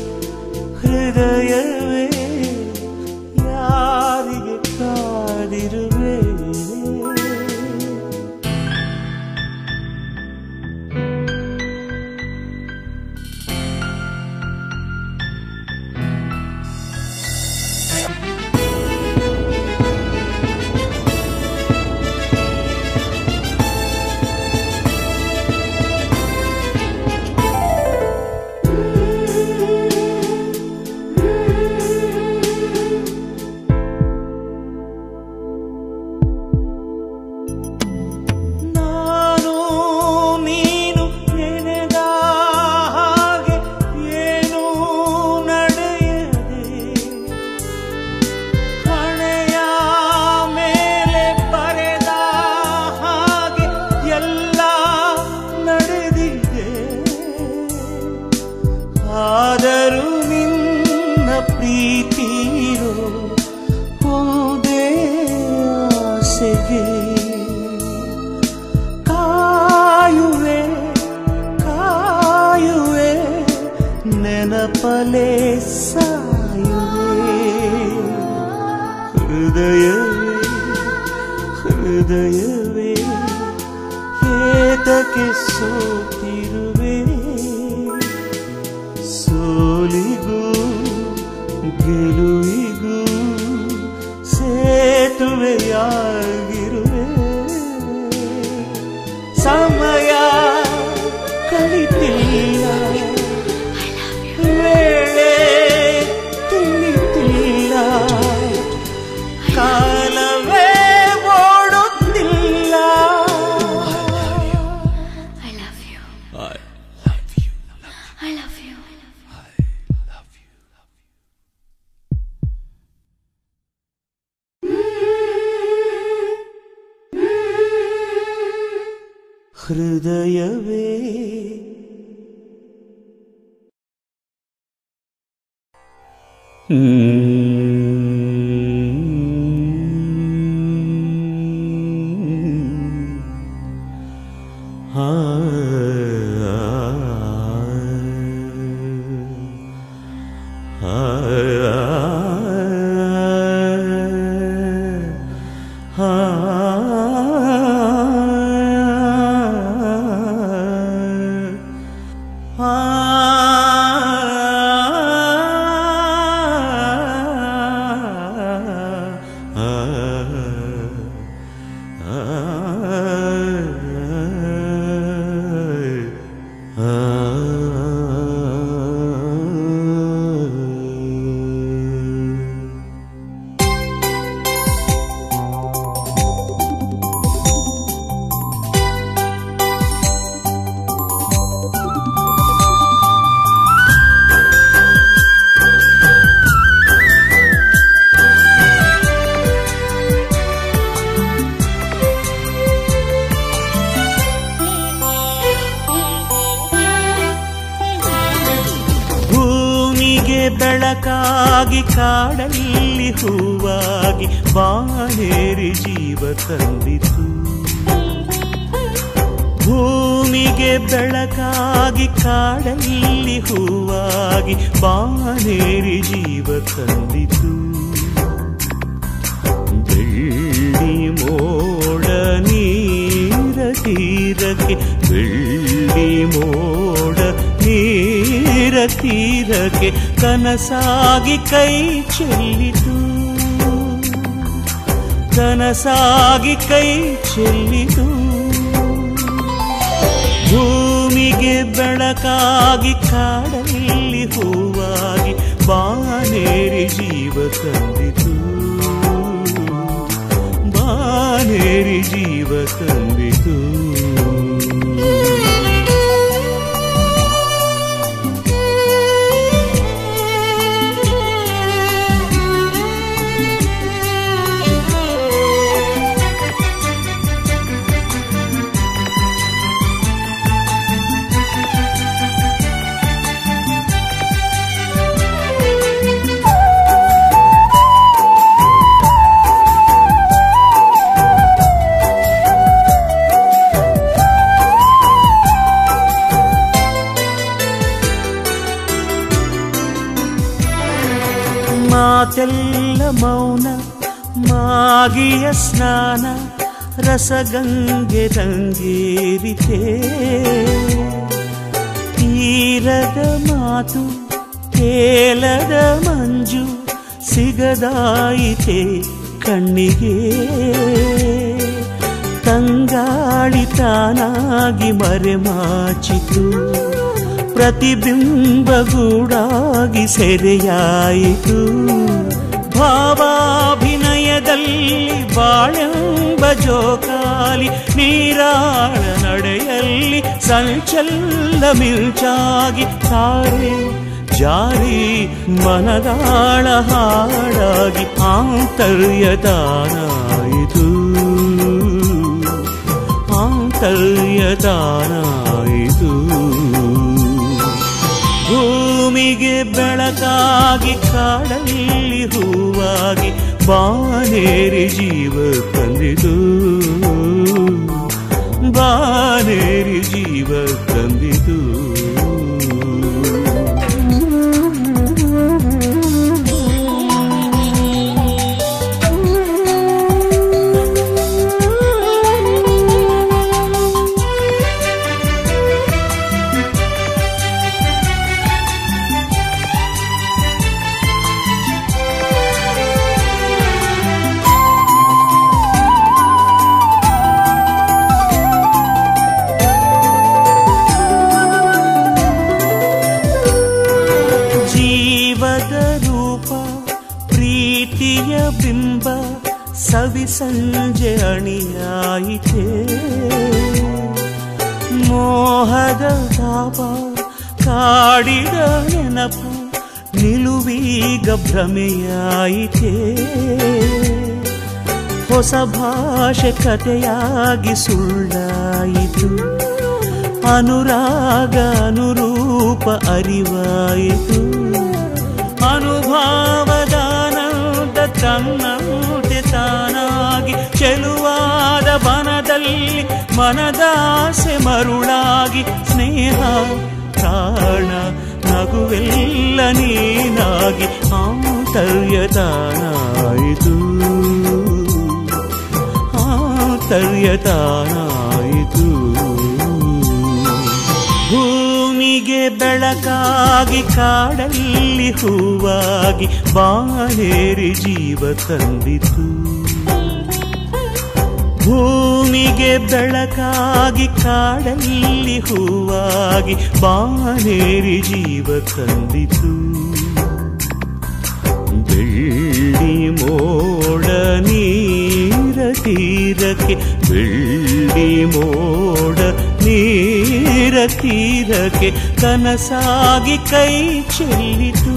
ಹೃದಯವೇ ಯಾರಿಗೆ ಕಾದಿರುವೆ ನಾನು ನೀನು ನೆನೆದ ಹಾಗೆ ಏನು ನಡೆಯದೆ ಹಣೆಯ ಮೇಲೆ ಬರೆದ ಹಾಗೆ ಎಲ್ಲ ನಡೆದಿದೆ ಆದರೂ ನಿನ್ನ ಪ್ರೀತಿರೋ ಒಂದೇ ಆಸೆಗೆ ಕಾಯುವೆ ಕಾಯುವೆ ನೆನಪಲೆ ಸಾಯುವೆ ಹೃದಯವೇ ಹೃದಯವೇ ಏತಕ್ಕೆ ಸೋತಿರುವೆ ಸೋಲಿಗೂ ಗೆಲುವಿಗೂ ಸೇತುವೆಯಾಗಿರುವೆ ಸಮಯ ಕಳಿತಿಲ್ಲ ವೇಳೆ ತಿಳಿತಿಲ್ಲ ಕಾಲವೇ ಓಡುತ್ತಿಲ್ಲ I love you. I love you. ಹೃದಯವೇ ಆ ಆ ಬೆಳಕಾಗಿ ಕಾಡಲ್ಲಿ ಹೂವಾಗಿ ಬಾನೇರಿ ಜೀವ ತಂದಿತು ಭೂಮಿಗೆ ಬೆಳಕಾಗಿ ಕಾಡಲ್ಲಿ ಹೂವಾಗಿ ಬಾನೇರಿ ಜೀವ ತಂದಿತು ಬೆಳ್ಳಿ ಮೋಡ ನೀರ ತೀರಕ್ಕೆ ಬೆಳ್ಳಿ ಮೋಡ ನೀರ ತೀರಕ್ಕೆ ಕನಸಾಗಿ ಕೈ ಚೆಲ್ಲಿತು ಕನಸಾಗಿ ಕೈ ಚೆಲ್ಲಿತು ಭೂಮಿಗೆ ಬೆಳಕಾಗಿ ಕಾಡಲ್ಲಿ ಹೂವಾಗಿ ಬಾನೇರಿ ಜೀವ ತಂದಿತು ಬಾನೇರಿ ಜೀವ ತಂದಿತು ಮಾತೆಲ್ಲ ಮೌನ ಮಾಗಿಯ ಸ್ನಾನ ರಸಗಂಗೆ ರಂಗೇರಿತೆ ತೀರದ ಮಾತು ತೇಲದ ಮಂಜು ಸಿಗದಾಯಿತೆ ಕಣ್ಣಿಗೆ ತಂಗಾಳಿ ತಾನಾಗಿ ಮರೆಮಾಚಿತು ಪ್ರತಿಬಿಂಬಗೂಡಾಗಿ ಸೆರೆಯಾಯಿತು ಭಾವಾಭಿನಯದಲ್ಲಿ ಬಾಳೆಂಬ ಜೋಕಾಲಿ ನೀರಾಳ ನಡೆಯಲ್ಲಿ ಸಂಚಲ್ಲ ಮಿಲ್ಚಾಗಿ ತಾರೆ ಜಾರಿ ಮನದಾಳ ಹಾಡಾಗಿ ಆಂತರ್ಯತಾನಾಯಿತು ಆಂತರ್ಯತಾನಾಯಿತು ಭೂಮಿಗೆ ಬೆಳಕಾಗಿ ಕಾಡಲ್ಲಿ ಹೂವಾಗಿ ಬಾನೇರಿ ಜೀವ ತಂದಿತು ಬಾನೇರಿ ಜೀವ ತಂದಿತು ಜೀವದ ರೂಪ ಪ್ರೀತಿಯ ಬಿಂಬ ಸವಿ ಸಂಜೆ ಅಣಿಯಾಯಿತೆ ಮೋಹದ ತಾಪ ಕಾಡಿದ ನೆನಪು ನಿಲುವೀಗ ಭ್ರಮೆಯಾಯಿತೆ ಹೊಸ ಭಾಷೆ ಕಥೆಯಾಗಿ ಸುಳ್ಳಾಯಿತು ಅನುರಾಗ ಅನುರೂಪ ಅರಿವಾಯಿತು ಅನುಭಾವದಾನಂದ ತನ್ನಂತೆ ತಾನಾಗಿ ಚೆಲುವಾದ ಬನದಲ್ಲಿ ಮನದಾಸೆ ಮರುಳಾಗಿ ಸ್ನೇಹ ಪ್ರಾಣ ನಗುವೆಲ್ಲ ನೀನಾಗಿ ಆಂತರ್ಯತಾನಾಯಿತು ಆಂತರ್ಯತಾನಾಯಿತು ಭೂಮಿಗೆ ಬೆಳಕಾಗಿ ಕಾಡಲ್ಲಿ ಹೂವಾಗಿ ಬಾನೇರಿ ಜೀವ ತಂದಿತು ಭೂಮಿಗೆ ಬೆಳಕಾಗಿ ಕಾಡಲ್ಲಿ ಹೂವಾಗಿ ಬಾನೇರಿ ಜೀವ ತಂದಿತು ಬೆಳ್ಳಿ ಮೋಡ ನೀರ ತೀರಕ್ಕೆ ಬೆಳ್ಳಿ ಮೋಡ ನೀರ ತೀರಕ್ಕೆ ಕನಸಾಗಿ ಕೈ ಚೆಲ್ಲಿತು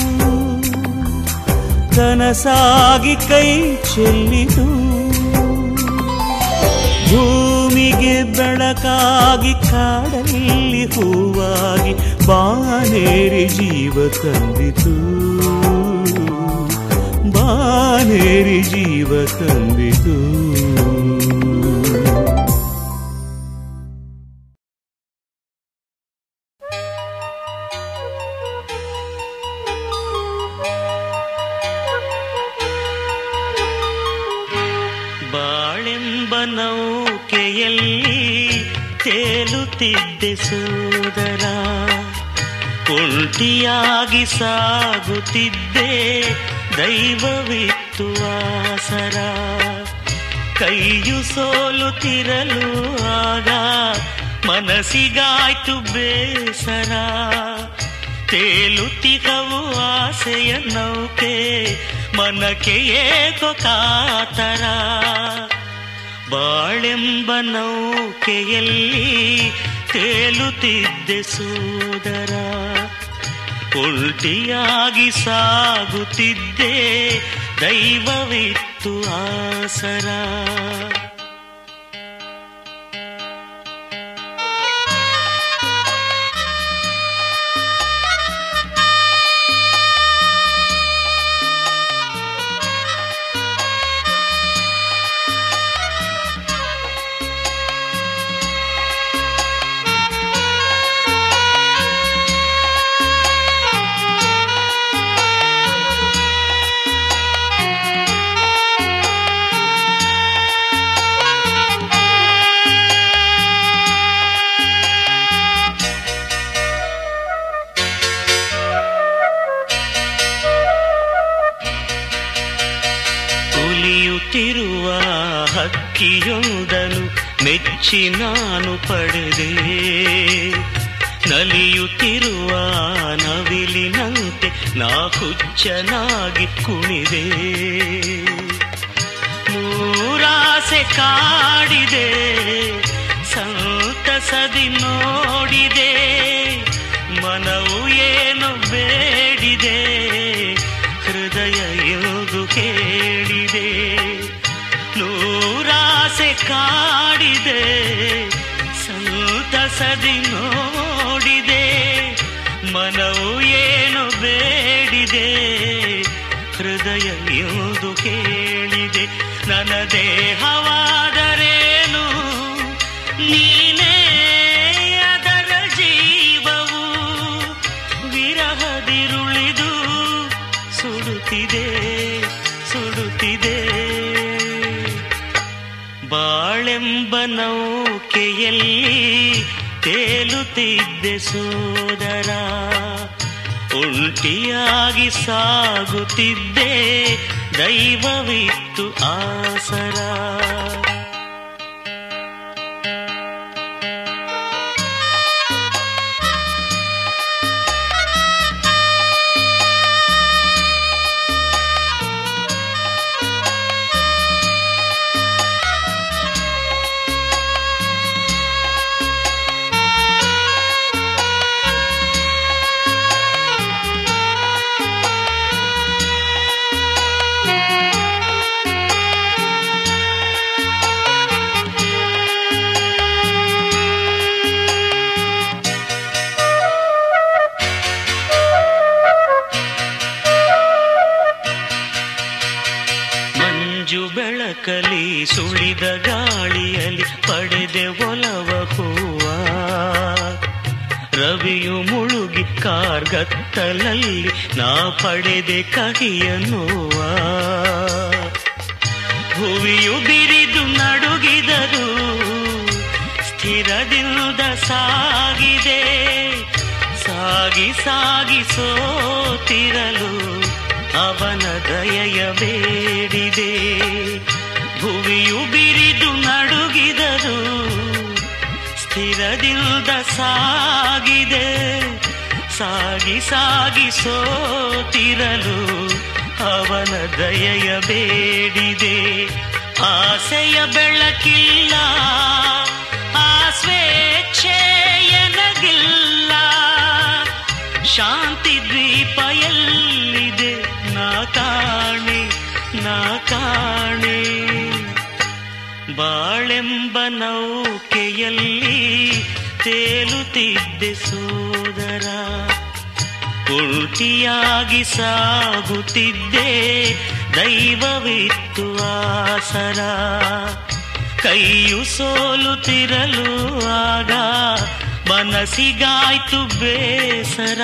ಕನಸಾಗಿ ಕೈ ಚೆಲ್ಲಿತು ಭೂಮಿಗೆ ಬೆಳಕಾಗಿ ಕಾಡಲ್ಲಿ ಹೂವಾಗಿ ಬಾನೇರಿ ಜೀವ ತಂದಿತು ಸೇರಿ ಜೀವ ತಂದಿತು ಬಾಳೆಂಬ ನೌಕೆಯಲ್ಲಿ ತೇಲುತ್ತಿದ್ದೆ ಸೋದರ ಒಂಟಿಯಾಗಿ ಸಾಗುತ್ತಿದ್ದೆ ದೈವವಿತ್ತು ಆಸರ ಕೈಯು ಸೋಲುತ್ತಿರಲು ಆಗ ಮನಸ್ಸಿಗಾಯ್ತು ಬೇಸರ ತೇಲುತ್ತಿಗವು ಆಸೆಯ ನೌಕೆ ಮನಕ್ಕೆ ಏಕೋ ಕಾತರ ಬಾಳೆಂಬ ನೌಕೆಯಲ್ಲಿ ತೇಲುತ್ತಿದ್ದೆ ಸೋದರ ಉಲ್ಟಿಯಾಗಿ ಸಾಗುತ್ತಿದ್ದೆ ದೈವವಿತ್ತು ಆಸರ ಉಲಿಯುತ್ತಿರುವ ಹಕ್ಕಿಯೊಂದನು ಮೆಚ್ಚಿ ನಾನು ಪಡೆದೆ ನಲಿಯುತ್ತಿರುವ ನವಿಲಿನಂತೆ ನಾ ಹುಚ್ಚನಾಗಿ ಕುಣಿದೆ ನೂರಾಸೆ ಕಾಡಿದೆ ಸಂತಸದಿ ನೋಡಿದೆ ಮನವು ಏನು ಬೇಡಿದೆ ಹೃದಯ ಎಂದು ಕೇಳಿದೆ ನೂರಾಸೆ ಕಾಡಿದೆ ಸಂತಸದಿ ನೋಡಿದೆ ಮನವು ಏನು ಬೇಡಿದೆ ಹೃದಯ ಎಂದು ಕೇಳಿದೆ ನನ್ನ ದೇಹವಾದರೇನು ನೀನೇ ಅದರ ಜೀವವು ವಿರಹದಿರುಳಿದು ಸುಡುತ್ತಿದೆ ಸುಡುತ್ತಿದೆ ಬಾಳೆಂಬ ನೌಕೆಯಲ್ಲಿ ತೇಲುತ್ತಿದ್ದೆ ಸೋದರ ಉಲ್ಟಿಯಾಗಿ ಸಾಗುತ್ತಿದ್ದೆ ದೈವವಿತ್ತು ಆಸರ ಮಂಜು ಬೆಳಕಲಿ ಸುಳಿದ ಗಾಳಿಯಲ್ಲಿ ಪಡೆದೆ ಒಲವ ಹೂವ ರವಿಯು ಮುಳುಗಿ ಕಾರ್ಗತ್ತಲಲ್ಲಿ ನಾ ಪಡೆದೆ ಕಹಿಯ ನೋವ ಭುವಿಯು ಬಿರಿದು ನಡುಗಿದರು ಸ್ಥಿರದಿಂದ ಸಾಗಿದೆ ಸಾಗಿ ಸಾಗಿ ಸೋತಿರಲು ಅವನ ದಯೆಯ ಬೇಡಿದೆ ಭುವಿಯು ಬಿರಿದು ನಡುಗಿದರು ಸ್ಥಿರದಿಂದ ಸಾಗಿದೆ ಸಾಗಿ ಸಾಗಿ ಸೋತಿರಲು ಅವನ ದಯೆಯ ಬೇಡಿದೆ ಆಸೆಯ ಬೆಳಕಿಲ್ಲ ಆ ಸ್ವೇಚ್ಛೆ ಎನಗಿಲ್ಲ ಶಾಂತಿ ದ್ವೀಪ ಎಲ್ಲಿದೆ ನಾ ಕಾಣೆ ನಾ ಕಾಣೆ ಬಾಳೆಂಬ ನೌಕೆಯಲ್ಲಿ ತೇಲುತ್ತಿದ್ದೆ ಸೋದರ ಉಲ್ಟಿಯಾಗಿ ಸಾಗುತ್ತಿದ್ದೆ ದೈವವಿತ್ತು ಆಸರ ಕೈಯು ಸೋಲುತ್ತಿರಲು ಆಗ ಮನಸ್ಸಿಗಾಯ್ತು ಬೇಸರ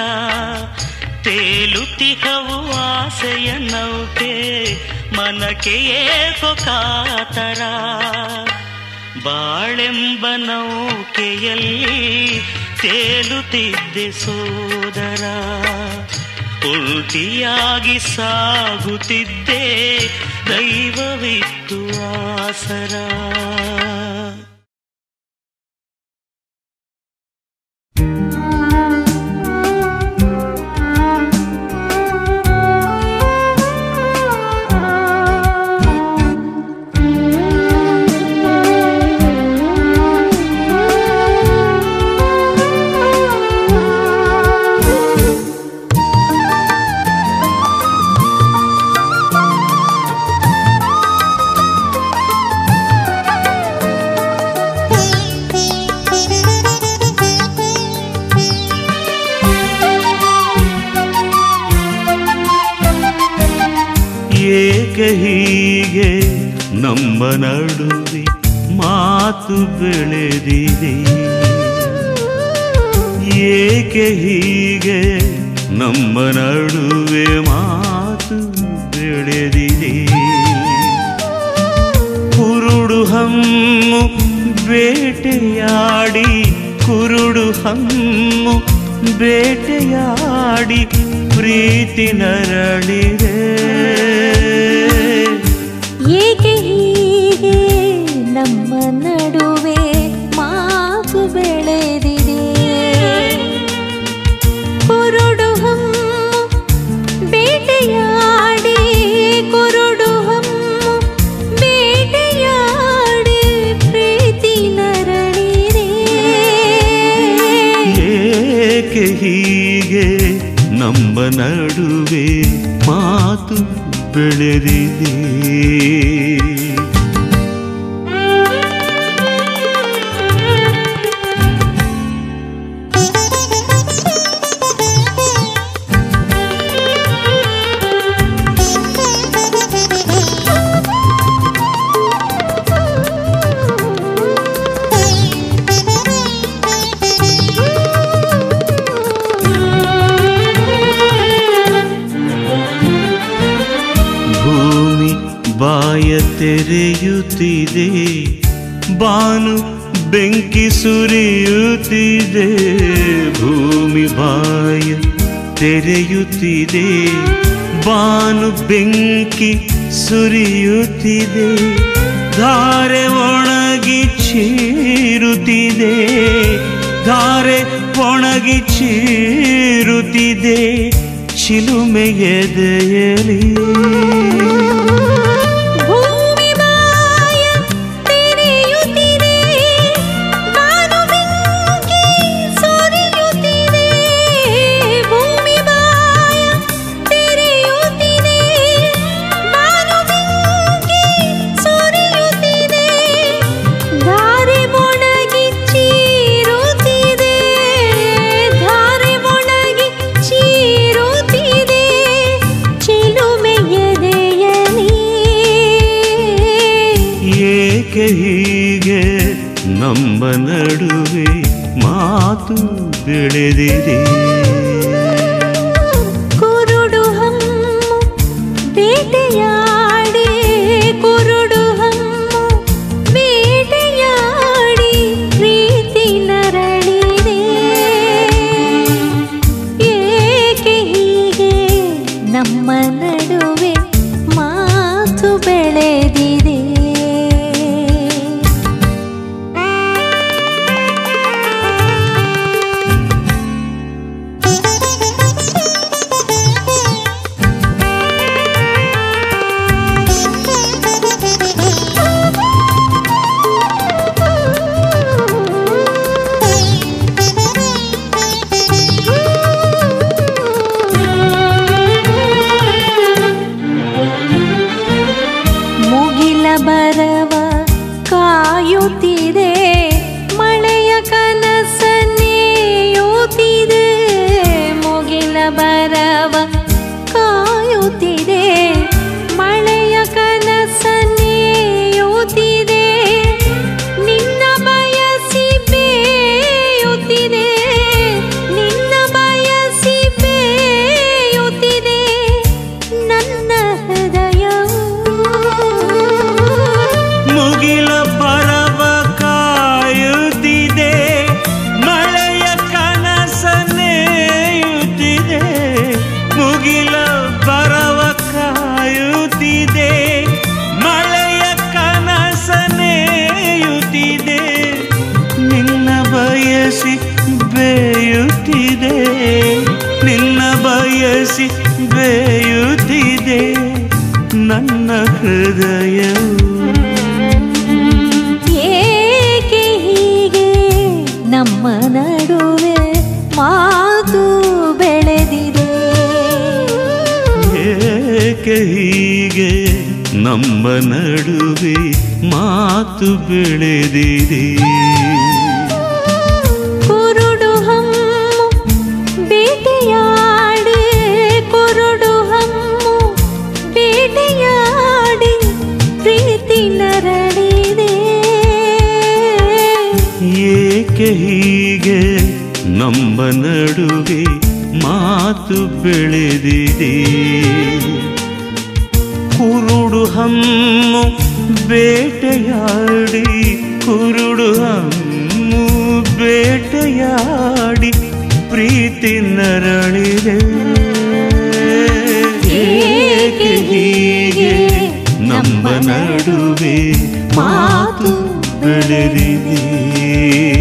ತೇಲುತಿಹವು ಆಸೆಯ ನೌಕೆ ಮನಕ್ಕೆ ಏಕೋ ಕಾತರ ಬಾಳೆಂಬ ನೌಕೆಯಲ್ಲಿ ತೇಲುತ್ತಿದ್ದೆ ಸೋದರ ಉಲ್ಟಿಯಾಗಿ ಸಾಗುತ್ತಿದ್ದೆ ದೈವವಿತ್ತು ಆಸರ ಏಕೆ ಹೀಗೆ ನಮ್ಮ ನಡುವೆ ಮಾತು ಬೆಳೆದಿದೆ ಏಕೆ ಹೀಗೆ ನಮ್ಮ ನಡುವೆ ಮಾತು ಬೆಳೆದಿದೆ ಕುರುಡು ಹಮ್ಮು ಬೇಟೆಯಾಡಿ ಕುರುಡು ಹಮ್ಮು ಬೇಟೆಯಾಡಿ ಪ್ರೀತಿ ನರಳಿದೆ ಏಕೆ ಹೀಗೆ ನಮ್ಮ ನಡುವೆ ಮಾತು ಬೆಳೆದಿದೆ ಕುರುಡು ಹಮ್ಮು ಬೇಟೆಯಾಡಿ ಕುರುಡು ಹಮ್ಮು ಬೇಟೆಯಾಡಿ ಪ್ರೀತಿ ನರಳಿದೆ ಏಕೆ ಹೀಗೆ ನಮ್ಮ ನಡುವೆ ಮಾತು ಬೆಳೆದಿದೆ ಭೂಮಿ ಬಾಯ ತೆರೆಯುತ್ತಿದೆ ಬಾನು ಬೆಂಕಿ ಸುರಿಯುತ್ತಿದೆ ಭೂಮಿ ಬಾಯ ತೆರೆಯುತ್ತಿದೆ ಬಾನು ಬೆಂಕಿ ಸುರಿಯುತ್ತಿದೆ ಧಾರೆ ಒಣಗಿ ಚೀರುತ್ತಿದೆ ಧಾರೆ ಒಣಗಿ ಚೀರುತ್ತಿದೆ ಚಿಲುಮೆ ಎದೆಯಲಿ ಭೂಮಿ ಬಾಯ ತೆರೆಯುತ್ತಿದೆ ಬಾನು ಬೆಂಕಿ ಸುರಿಯುತ್ತಿದೆ ಭೂಮಿ ಬಾಯ ತೆರೆಯುತ್ತಿದೆ ಬಾನು ಬೆಂಕಿ ಸುರಿಯುತ್ತಿದೆ ಧಾರೆ ಒಣಗಿ ಚೀರುತ್ತಿದೆ ಧಾರೆ ಒಣಗಿ ಚೀರುತ್ತಿದೆ ಚಿಲುಮೆಯದೆಯಲಿ ಏಕೆ ಹೀಗೆ ನಮ್ಮ ನಡುವೆ ಮಾತು ಬೆಳೆದಿದೆ ಕುರುಡು ಹಮ್ಮು ಬೇಟೆಯಾಡಿ ಕುರುಡು ಹಮ್ಮು ಬೇಟೆಯಾಡಿ ಪ್ರೀತಿ ನರಳಿದೆ ಏಕೆ ಹೀಗೆ ನಮ್ಮ ನಡುವೆ ಮಾತು ಬೆಳೆದಿದೆ ನನ್ನ ಹೃದಯವು ಏಕೆ ಹೀಗೆ ನಮ್ಮ ನಡುವೆ ಮಾತು ಬೆಳೆದಿದೆ ಏಕೆ ಹೀಗೆ ನಮ್ಮ ನಡುವೆ ಮಾತು ಬೆಳೆದಿದೆ ಕುರುಡು ಹಮ್ಮು ಬೇಟೆಯಾಡಿ ಕುರುಡು ಹಮ್ಮು ಬೇಟೆಯಾಡಿ ಪ್ರೀತಿ ನರಳಿದೆ ಏಕೆ ಹೀಗೆ ನಮ್ಮ ನಡುವೆ ಮಾತು ಬೆಳೆದಿದೆ ಕುರುಡು ಹಮ್ಮು ಬೇಟೆಯಾಡಿ ಕುರುಡು ಹಮ್ಮು ಬೇಟೆಯಾಡಿ ಪ್ರೀತಿ ನರಳಿದೆ ಏಕೆ ಹೀಗೆ ನಮ್ಮ ನಡುವೆ ಮಾತು ಬೆಳೆದಿದೆ